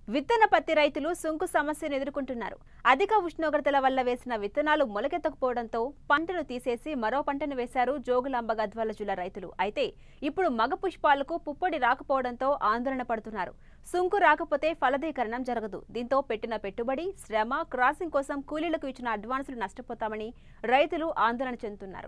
విత్తన పత్తి రైతులు సుంకు సమస్యను ఎదుర్కొంటున్నారు అధిక ఉష్ణోగ్రతల వల్ల వేసిన విత్తనాలు మొలకెత్తకపోవడంతో పంటను తీసేసి మరో పంటను వేశారు జోగులాంబ గద్వాల జిల్లా రైతులు అయితే ఇప్పుడు మగ పుష్పాలకు పుప్పొడి రాకపోవడంతో ఆందోళన పడుతున్నారు సుంకు రాకపోతే ఫలదీకరణం జరగదు దీంతో పెట్టిన పెట్టుబడి శ్రమ క్రాసింగ్ కోసం కూలీలకు ఇచ్చిన అడ్వాన్సులు నష్టపోతామని రైతులు ఆందోళన చెందుతున్నారు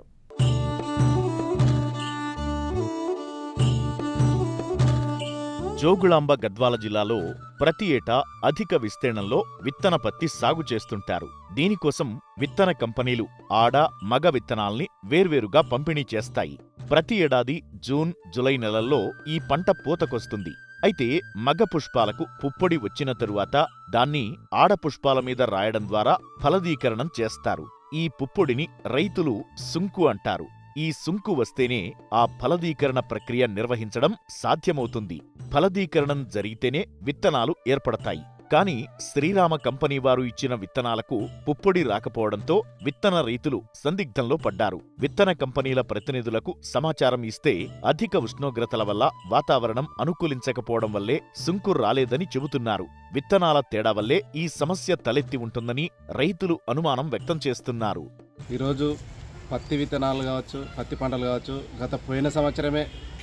జోగుళాంబ గద్వాల జిల్లాలో ప్రతి ఏటా అధిక విస్తీర్ణంలో విత్తన పత్తి సాగు చేస్తుంటారు దీనికోసం విత్తన కంపెనీలు ఆడ మగ విత్తనాల్ని వేర్వేరుగా పంపిణీ చేస్తాయి ప్రతి ఏడాది జూన్ జులై నెలల్లో ఈ పంట పూతకొస్తుంది అయితే మగ పుష్పాలకు పుప్పొడి వచ్చిన తరువాత దాన్ని ఆడ పుష్పాల మీద రాయడం ద్వారా ఫలదీకరణం చేస్తారు ఈ పుప్పొడిని రైతులు సుంకు అంటారు ఈ సుంకు వస్తేనే ఆ ఫలదీకరణ ప్రక్రియ నిర్వహించడం సాధ్యమవుతుంది ఫలదీకరణం జరిగితేనే విత్తనాలు ఏర్పడతాయి కానీ శ్రీరామ కంపెనీ వారు ఇచ్చిన విత్తనాలకు పుప్పొడి రాకపోవడంతో విత్తన రైతులు సందిగ్ధంలో పడ్డారు విత్తన కంపెనీల ప్రతినిధులకు సమాచారం ఇస్తే అధిక ఉష్ణోగ్రతల వల్ల వాతావరణం అనుకూలించకపోవడం వల్లే సుంకు రాలేదని చెబుతున్నారు విత్తనాల తేడా వల్లే ఈ సమస్య తలెత్తి ఉంటుందని రైతులు అనుమానం వ్యక్తం చేస్తున్నారు ఈరోజు పత్తి విత్తనాలు కావచ్చు పత్తి పంటలు కావచ్చు గత పోయిన సంవత్సరమే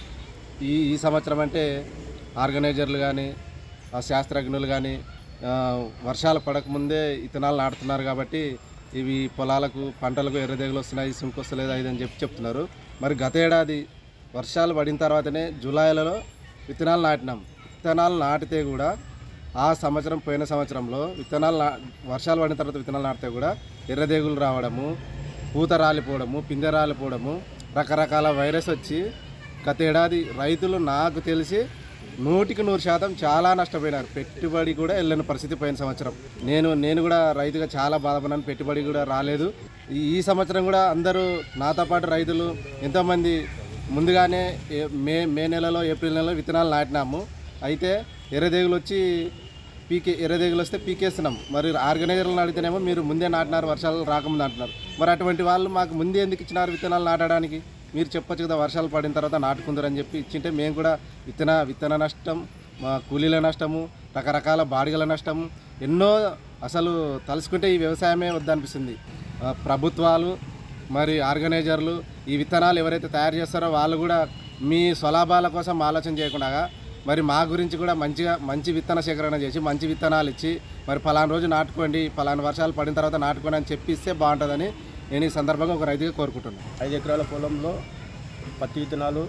ఈ ఈ సంవత్సరం అంటే ఆర్గనైజర్లు కానీ ఆ శాస్త్రజ్ఞులు కానీ ఆ, వర్షాలు పడకముందే విత్తనాలు నాటుతున్నారు కాబట్టి ఇవి పొలాలకు పంటలకు ఎర్రదేగులు వస్తున్నాయి సుంకు వస్తలేదు ఇది అని చెప్పి చెప్తున్నారు మరి గత ఏడాది వర్షాలు పడిన తర్వాతనే జూలైలలో విత్తనాలు నాటినాం విత్తనాలు నాటితే కూడా ఆ సంవత్సరం పోయిన సంవత్సరంలో విత్తనాలు నా వర్షాలు పడిన తర్వాత విత్తనాలు నాటితే కూడా ఎర్రదేగులు రావడము పూత రాలిపోవడము పిందె రాలిపోవడము రకరకాల వైరస్ వచ్చి గత ఏడాది రైతులు నాకు తెలిసి నూటికి నూరు శాతం చాలా నష్టపోయినారు పెట్టుబడి కూడా వెళ్ళని పరిస్థితి పోయిన సంవత్సరం నేను నేను కూడా రైతుగా చాలా బాధపడినాను పెట్టుబడి కూడా రాలేదు ఈ ఈ సంవత్సరం కూడా అందరూ నాతో పాటు రైతులు ఎంతోమంది ముందుగానే ఏ- మే మే నెలలో ఏప్రిల్ నెలలో విత్తనాలు నాటినాము అయితే ఎర్రదేగులు వచ్చి పీకే ఎర్రదేగులు వస్తే పీకేస్తున్నాం మరి ఆర్గనైజర్లను అడిగితేనేమో మీరు ముందే నాటినారు వర్షాలు రాకముందు అంటున్నారు మరి అటువంటి వాళ్ళు మాకు ముందే ఎందుకు ఇచ్చినారు విత్తనాలు నాటడానికి మీరు చెప్పొచ్చు కదా వర్షాలు పడిన తర్వాత నాటుకుందరని చెప్పి ఇచ్చింటే మేము కూడా విత్తన విత్తన నష్టం మా కూలీల నష్టము రకరకాల బాడిగల నష్టము ఎన్నో అసలు తలుసుకుంటే ఈ వ్యవసాయమే వద్దనిపిస్తుంది ఆ, ప్రభుత్వాలు మరి ఆర్గనైజర్లు ఈ విత్తనాలు ఎవరైతే తయారు చేస్తారో వాళ్ళు కూడా మీ స్వలాభాల కోసం ఆలోచన చేయకుండా మరి మా గురించి కూడా మంచిగా మంచి విత్తన సేకరణ చేసి మంచి విత్తనాలు ఇచ్చి మరి ఫలానా రోజు నాటుకోండి ఫలానా వర్షాలు పడిన తర్వాత నాటుకోండి అని చెప్పి ఇస్తే బాగుంటుందని నేను ఈ సందర్భంగా ఒక రైతుగా కోరుకుంటున్నాను ఐదు ఎకరాల పొలంలో పత్తి విత్తనాలు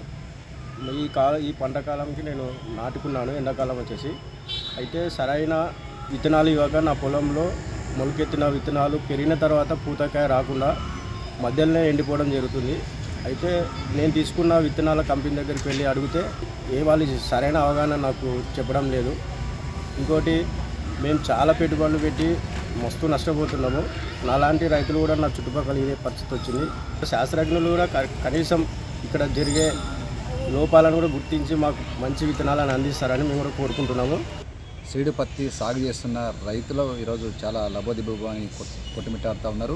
ఈ కాల ఈ పంట కాలంకి నేను నాటుకున్నాను ఎండాకాలం వచ్చేసి అయితే సరైన విత్తనాలు ఇవ్వక నా పొలంలో మొలకెత్తిన విత్తనాలు పెరిగిన తర్వాత పూతకాయ రాకుండా మధ్యలోనే ఎండిపోవడం జరుగుతుంది అయితే నేను తీసుకున్న విత్తనాల కంపెనీ దగ్గరికి వెళ్ళి అడిగితే ఏ వాళ్ళు సరైన అవగాహన నాకు చెప్పడం లేదు ఇంకోటి మేము చాలా పెట్టుబడులు పెట్టి మస్తు నష్టపోతున్నాము నాలాంటి రైతులు కూడా నా చుట్టుపక్కల ఇదే పరిస్థితి వచ్చింది శాస్త్రజ్ఞులు కూడా క- కనీసం ఇక్కడ జరిగే లోపాలను కూడా గుర్తించి మాకు మంచి విత్తనాలను అందిస్తారని మేము కూడా కోరుకుంటున్నాము సీడు పత్తి సాగు చేస్తున్న రైతులు ఈరోజు చాలా లబోదిబోబు అని కొట్- కొట్టుమిట్టాడుతూ ఉన్నారు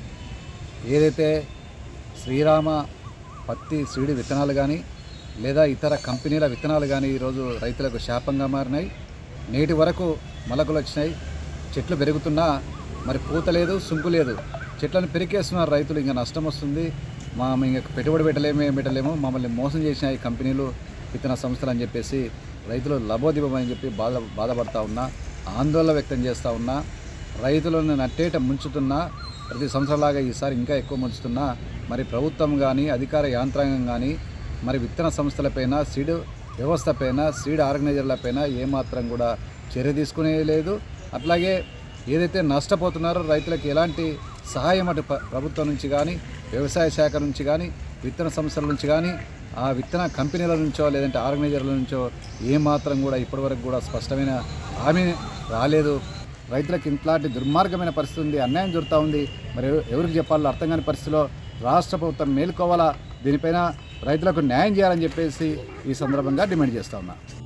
ఏదైతే శ్రీరామ పత్తి సీడు విత్తనాలు కానీ లేదా ఇతర కంపెనీల విత్తనాలు కానీ ఈరోజు రైతులకు శాపంగా మారినాయి నేటి వరకు మొలకలు వచ్చినాయి చెట్లు పెరుగుతున్నా మరి పూత లేదు సుంకు లేదు చెట్లను పెరికేస్తున్నారు రైతులు ఇంకా నష్టం వస్తుంది మా ఇంకా పెట్టుబడి పెట్టలేము ఏం పెట్టలేము మమ్మల్ని మోసం చేసిన ఈ కంపెనీలు విత్తన సంస్థలు అని చెప్పేసి రైతులు లబోదిబమని చెప్పి బాధ బాధపడతా ఉన్నా ఆందోళన వ్యక్తం చేస్తూ ఉన్నా రైతులను నట్టేట ముంచుతున్నా ప్రతి సంవత్సరంలాగా ఈసారి ఇంకా ఎక్కువ ముంచుతున్నా మరి ప్రభుత్వం కానీ అధికార యాంత్రాంగం కానీ మరి విత్తన సంస్థలపైన సీడ్ వ్యవస్థపైన సీడ్ ఆర్గనైజర్లపైన ఏమాత్రం కూడా చర్య తీసుకునే లేదు అట్లాగే ఏదైతే నష్టపోతున్నారో రైతులకు ఎలాంటి సహాయం అటు ప్ర- ప్రభుత్వం నుంచి కానీ వ్యవసాయ శాఖ నుంచి కానీ విత్తన సంస్థల నుంచి కానీ ఆ విత్తన కంపెనీల నుంచో లేదంటే ఆర్గనైజర్ల నుంచో ఏమాత్రం కూడా ఇప్పటివరకు కూడా స్పష్టమైన హామీ రాలేదు రైతులకు ఇంట్లాంటి దుర్మార్గమైన పరిస్థితి ఉంది అన్యాయం జరుగుతూ ఉంది మరి ఎవ- ఎవరికి చెప్పాలో అర్థం కాని పరిస్థితిలో రాష్ట్ర ప్రభుత్వం మేలుకోవాలా దీనిపైన రైతులకు న్యాయం చేయాలని చెప్పేసి ఈ సందర్భంగా డిమాండ్ చేస్తా ఉన్నా